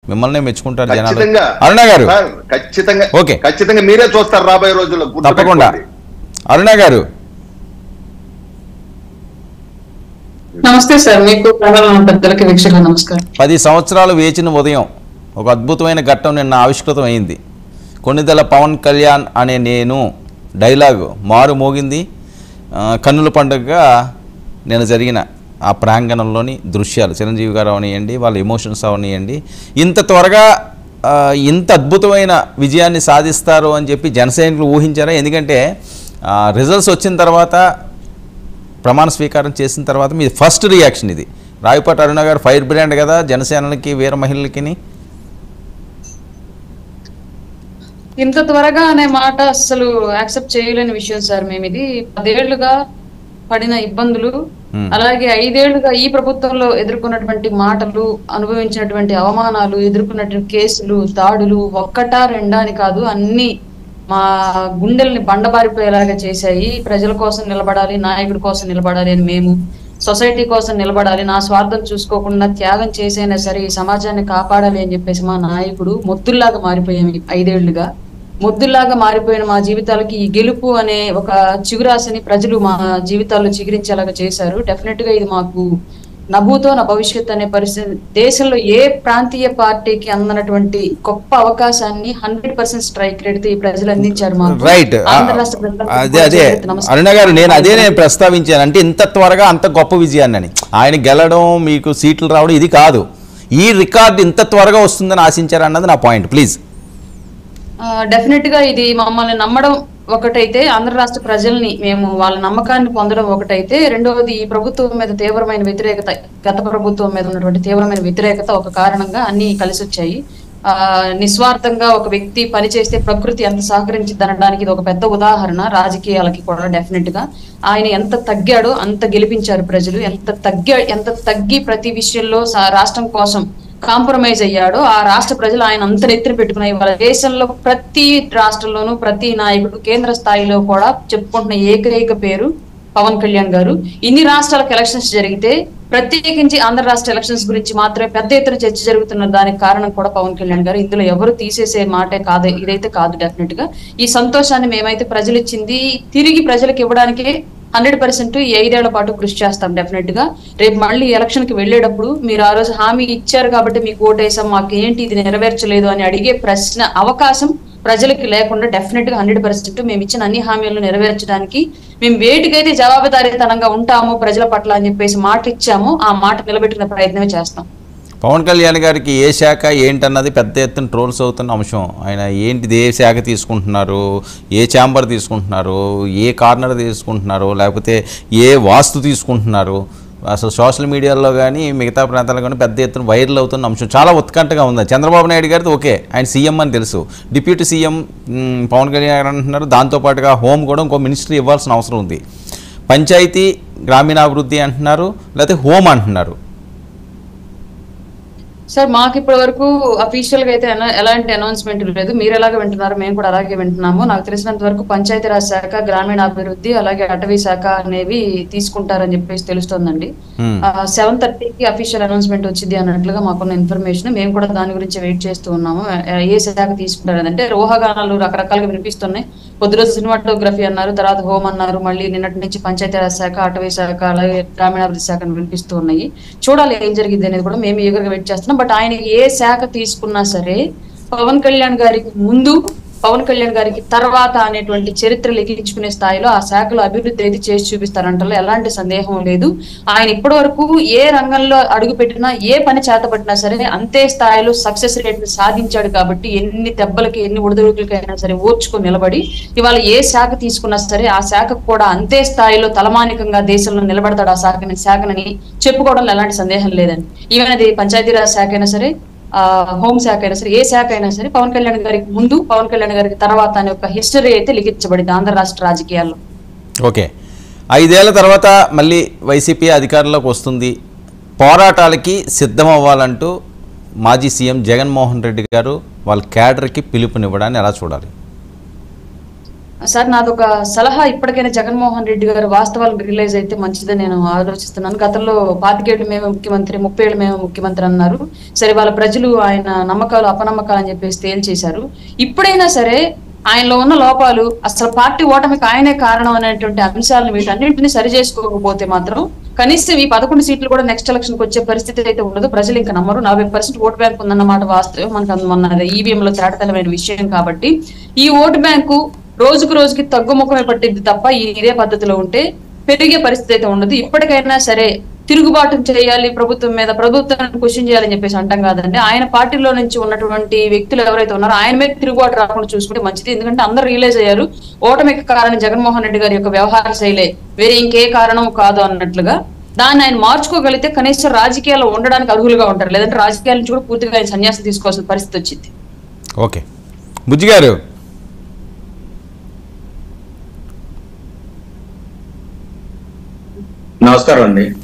మిమ్మల్ని మెచ్చుకుంటారు జనాలు ఖచ్చితంగా అరుణ గారు సార్, ఖచ్చితంగా ఓకే. ఖచ్చితంగా మీరే చూస్తారు రాబోయే రోజుల్లో గుర్తు తప్పకుండా పెట్టుకోండి. అరుణ గారు నమస్తే సార్ మీకు ప్రజల పెద్దలకి వీక్షకులు నమస్కారం పది సంవత్సరాలు వేచిన ఉదయం ఒక అద్భుతమైన ఘట్టం నిన్న ఆవిష్కృతం అయింది కొన్నిదల పవన్ కళ్యాణ్ అనే నేను డైలాగు మారు మోగింది ఆ, కన్నుల పండుగగా నేను జరిగిన ఆ ప్రాంగణంలోని దృశ్యాలు చిరంజీవి గారు అవనియండి వాళ్ళ ఎమోషన్స్ అవనియండి ఇంత త్వరగా ఆ, ఇంత అద్భుతమైన విజయాన్ని సాధిస్తారు అని చెప్పి జనసైనికులు ఊహించారా ఎందుకంటే రిజల్ట్స్ వచ్చిన తర్వాత ప్రమాణ స్వీకారం చేసిన తర్వాత మీ ఫస్ట్ రియాక్షన్ ఇది రాయపాటి అరుణ గారు ఫైర్ బ్రాండ్ కదా జనసేనలకి వీర మహిళలకి ఇంత త్వరగా అనే మాట అసలు యాక్సెప్ట్ చేయలేని విషయం సార్ మేము ఇది పదేళ్లుగా పడిన ఇబ్బందులు Hmm. అలాగే ఐదేళ్లుగా ఈ ప్రభుత్వంలో ఎదుర్కొన్నటువంటి మాటలు అనుభవించినటువంటి అవమానాలు ఎదుర్కొన్నటువంటి కేసులు దాడులు ఒక్కటా రెండా అని కాదు అన్ని మా గుండెల్ని బండబారిపోయేలాగా చేశాయి ప్రజల కోసం నిలబడాలి నాయకుడి కోసం నిలబడాలి అని మేము సొసైటీ కోసం నిలబడాలి నా స్వార్థం చూసుకోకుండా త్యాగం చేసైనా సరే ఈ సమాజాన్ని కాపాడాలి అని చెప్పేసి మా నాయకుడు మొద్దుల్లాగా మారిపోయాము ఈ ఐదేళ్లుగా మొద్దుల్లాగా మారిపోయిన మా జీవితాలకి ఈ గెలుపు అనే ఒక చిగురాశని ప్రజలు మా జీవితాల్లో చిగురించేలాగా చేశారు డెఫినెట్ గా ఇది మాకు నభూతో నా భవిష్యత్ అనే పరిస్థితి దేశంలో ఏ ప్రాంతీయ పార్టీకి అందనటువంటి గొప్ప అవకాశాన్ని హండ్రెడ్ పర్సెంట్ స్ట్రైక్ రేట్ ఈ ప్రజలు అందించారు మాకు రైట్ ఆంధ్ర రాష్ట్ర ప్రజలకు అదే అదే నమస్కారం. అరుణ గారు నేను అదే నేను ప్రస్తావించాను అంటే ఇంత త్వరగా అంత గొప్ప విజయాన్ని అని ఆయన గెలవడం మీకు సీట్లు రావడం ఇది కాదు ఈ రికార్డు ఇంత త్వరగా వస్తుందని ఆశించారన్నది నా పాయింట్ ప్లీజ్ డెఫినెట్ గా ఇది మమ్మల్ని నమ్మడం ఒకటైతే ఆంధ్ర రాష్ట్ర ప్రజల్ని మేము వాళ్ళ నమ్మకాన్ని పొందడం ఒకటైతే రెండవది ఈ ప్రభుత్వం మీద తీవ్రమైన వ్యతిరేకత గత ప్రభుత్వం మీద ఉన్నటువంటి తీవ్రమైన వ్యతిరేకత ఒక కారణంగా అన్ని కలిసి వచ్చాయి ఆ నిస్వార్థంగా ఒక వ్యక్తి పని చేస్తే ప్రకృతి ఎంత సహకరించింది అనడానికి ఇది ఒక పెద్ద ఉదాహరణ రాజకీయాలకి కూడా డెఫినెట్ గా ఆయన ఎంత తగ్గాడో అంత గెలిపించారు ప్రజలు ఎంత తగ్గా ఎంత తగ్గి ప్రతి విషయంలో సా- రాష్ట్రం కోసం కాంప్రమైజ్ అయ్యాడో ఆ రాష్ట్ర ప్రజలు ఆయన అంత నెత్తిన పెట్టుకున్నాయి ఇవాళ దేశంలో ప్రతి రాష్ట్రంలోనూ ప్రతి నాయకుడు కేంద్ర స్థాయిలో కూడా చెప్పుకుంటున్న ఏకైక పేరు పవన్ కళ్యాణ్ గారు ఇన్ని రాష్ట్రాలకు ఎలక్షన్స్ జరిగితే ప్రత్యేకించి ఆంధ్ర రాష్ట్ర ఎలక్షన్స్ గురించి మాత్రమే పెద్ద ఎత్తున చర్చ జరుగుతున్న దానికి కారణం కూడా పవన్ కళ్యాణ్ గారు ఇందులో ఎవరు తీసేసే మాటే కాదు ఇదైతే కాదు డెఫినెట్ గా ఈ సంతోషాన్ని మేమైతే ప్రజలు ఇచ్చింది తిరిగి ప్రజలకు ఇవ్వడానికే హండ్రెడ్ పర్సెంట్ ఈ ఐదేళ్ల పాటు కృషి చేస్తాం డెఫినెట్ గా రేపు మళ్ళీ ఎలక్షన్ కి వెళ్ళేటప్పుడు మీరు ఆ రోజు హామీ ఇచ్చారు కాబట్టి మీకు ఓటేసాం మాకు ఏంటి ఇది నెరవేర్చలేదు అని అడిగే ప్రశ్న అవకాశం ప్రజలకి లేకుండా డెఫినెట్ గా హండ్రెడ్ పర్సెంట్ మేము ఇచ్చిన అన్ని హామీలను నెరవేర్చడానికి మేము వేటికైతే జవాబుదారీతనంగా ఉంటాము ప్రజల పట్ల అని చెప్పేసి మాట ఇచ్చామో ఆ మాట నిలబెట్టుకునే ప్రయత్నమే చేస్తాం పవన్ కళ్యాణ్ గారికి ఏ శాఖ ఏంటన్నది పెద్ద ఎత్తున ట్రోల్స్ అవుతున్న అంశం ఆయన ఏంటిది ఏ శాఖ తీసుకుంటున్నారు ఏ ఛాంబర్ తీసుకుంటున్నారు ఏ కార్నర్ తీసుకుంటున్నారు లేకపోతే ఏ వాస్తు తీసుకుంటున్నారు అసలు సోషల్ మీడియాలో కానీ మిగతా ప్రాంతాల్లో కానీ పెద్ద ఎత్తున వైరల్ అవుతున్న అంశం చాలా ఉత్కంఠగా ఉంది చంద్రబాబు నాయుడు గారిది ఓకే ఆయన సీఎం అని తెలుసు డిప్యూటీ సీఎం మ్, పవన్ కళ్యాణ్ గారు అంటున్నారు దాంతోపాటుగా హోమ్ కూడా ఇంకో మినిస్ట్రీ ఇవ్వాల్సిన అవసరం ఉంది పంచాయతీ గ్రామీణాభివృద్ధి అంటున్నారు లేకపోతే హోమ్ అంటున్నారు సార్ మాకు ఇప్పటి వరకు అఫీషియల్ గా అయితే ఎన- ఎలాంటి అనౌన్స్మెంట్ లేదు మీరు ఎలాగ వింటున్నారు మేము కూడా అలాగే వింటున్నాము నాకు తెలిసినంత వరకు పంచాయతీరాజ్ శాఖ గ్రామీణాభివృద్ధి అలాగే అటవీ శాఖ అనేవి తీసుకుంటారని చెప్పేసి తెలుస్తోందండి Hmm. సెవెన్ థర్టీకి అఫీషియల్ అనౌన్స్మెంట్ వచ్చింది అన్నట్లుగా మాకున్న ఇన్ఫర్మేషన్ మేము కూడా దాని గురించి వెయిట్ చేస్తూ ఉన్నాము ఆ, ఏ శాఖ తీసుకుంటారు అంటే రోహగానాలు రకరకాలుగా వినిపిస్తున్నాయి కొద్ది రోజు సినిమాటోగ్రఫీ అన్నారు తర్వాత హోమ్ అన్నారు మళ్ళీ నిన్నటి నుంచి పంచాయతీరాజ్ శాఖ అటవీ శాఖ అలాగే గ్రామీణాభివృద్ధి శాఖ అని వినిపిస్తూ ఉన్నాయి చూడాలి ఏం జరిగింది అనేది కూడా మేము ఈగర్గా వెయిట్ చేస్తున్నాం బట్ ఆయన ఏ శాఖ తీసుకున్నా సరే పవన్ కళ్యాణ్ గారికి ముందు పవన్ కళ్యాణ్ గారికి తర్వాత అనేటువంటి చరిత్ర లిఖించుకునే స్థాయిలో ఆ శాఖలో అభివృద్ధి అయితే చేసి చూపిస్తారంటలో ఎలాంటి సందేహం లేదు ఆయన ఇప్పటి వరకు ఏ రంగంలో అడుగు పెట్టినా ఏ పని చేతపట్టినా సరే అంతే స్థాయిలో సక్సెస్ రేట్ సాధించాడు కాబట్టి ఎన్ని దెబ్బలకి ఎన్ని ఒడిదుడుకులకైనా సరే ఓర్చుకొని నిలబడి ఇవాళ ఏ శాఖ తీసుకున్నా సరే ఆ శాఖకు కూడా అంతే స్థాయిలో తలమానికంగా దేశంలో నిలబడతాడు ఆ శాఖని శాఖనని చెప్పుకోవడంలో ఎలాంటి సందేహం లేదండి ఈవెన్ అది పంచాయతీరాజ్ శాఖ అయినా సరే ఆ హోం శాఖ అయినా సరే ఏ శాఖ అయినా సరే పవన్ కళ్యాణ్ గారికి ముందు పవన్ కళ్యాణ్ గారికి తర్వాత అనే ఒక హిస్టరీ అయితే లిఖించబడింది ఆంధ్ర రాష్ట్ర రాజకీయాల్లో ఓకే ఐదేళ్ల తర్వాత మళ్ళీ వైసీపీ అధికారంలోకి వస్తుంది పోరాటాలకి సిద్ధం అవ్వాలంటూ మాజీ సీఎం జగన్మోహన్ రెడ్డి గారు వాళ్ళ క్యాడర్కి పిలుపునివ్వడాన్ని ఎలా చూడాలి సార్ నాదొక సలహా ఇప్పటికైనా జగన్మోహన్ రెడ్డి గారు వాస్తవాలను రిలీజ్ అయితే మంచిదని నేను ఆలోచిస్తున్నాను గతంలో పాతికేళ్ళు మేము ముఖ్యమంత్రి ముప్పై ఏళ్ళు మేము ముఖ్యమంత్రి అన్నారు సరే వాళ్ళ ప్రజలు ఆయన నమ్మకాలు అపనమ్మకాలు అని చెప్పేసి తేల్చేశారు ఇప్పుడైనా సరే ఆయనలో ఉన్న లోపాలు అసలు పార్టీ ఓటమికి ఆయనే కారణం అనేటువంటి అంశాలను వీటన్నింటినీ సరి చేసుకోకపోతే మాత్రం కనీసం ఈ పదకొండు సీట్లు కూడా నెక్స్ట్ ఎలక్షన్ కి వచ్చే పరిస్థితి అయితే ఉండదు ప్రజలు ఇంకా నమ్మరు నలభై పర్సెంట్ ఓటు బ్యాంక్ ఉందన్నమాట వాస్తవం మనకు అందు- మొన్న ఈవీఎం లో తేటతలమైన విషయం కాబట్టి ఈ ఓటు బ్యాంకు రోజుకు రోజుకి తగ్గుముఖమే పట్టింది తప్ప ఈ ఇదే పద్ధతిలో ఉంటే పెరిగే పరిస్థితి అయితే ఉండదు ఇప్పటికైనా సరే తిరుగుబాటు చేయాలి ప్రభుత్వం మీద ప్రభుత్వాన్ని క్వశ్చన్ చేయాలని చెప్పేసి అంటాం కాదండి ఆయన పార్టీలో నుంచి ఉన్నటువంటి వ్యక్తులు ఎవరైతే ఉన్నారో ఆయన మీద తిరుగుబాటు రాకుండా చూసుకుంటే మంచిది ఎందుకంటే అందరూ రియలైజ్ అయ్యారు ఓటమికి కారణం జగన్మోహన్ రెడ్డి గారి యొక్క వ్యవహార శైలే వేరే ఇంకే కారణం కాదు అన్నట్లుగా దాన్ని ఆయన మార్చుకోగలిగితే కనీసం రాజకీయాల్లో ఉండడానికి అర్హులుగా ఉంటారు లేదంటే రాజకీయాల నుంచి కూడా పూర్తిగా ఆయన సన్యాసం తీసుకోవాల్సిన పరిస్థితి వచ్చింది ఓకే బుజ్జి గారు నమస్కారం అండి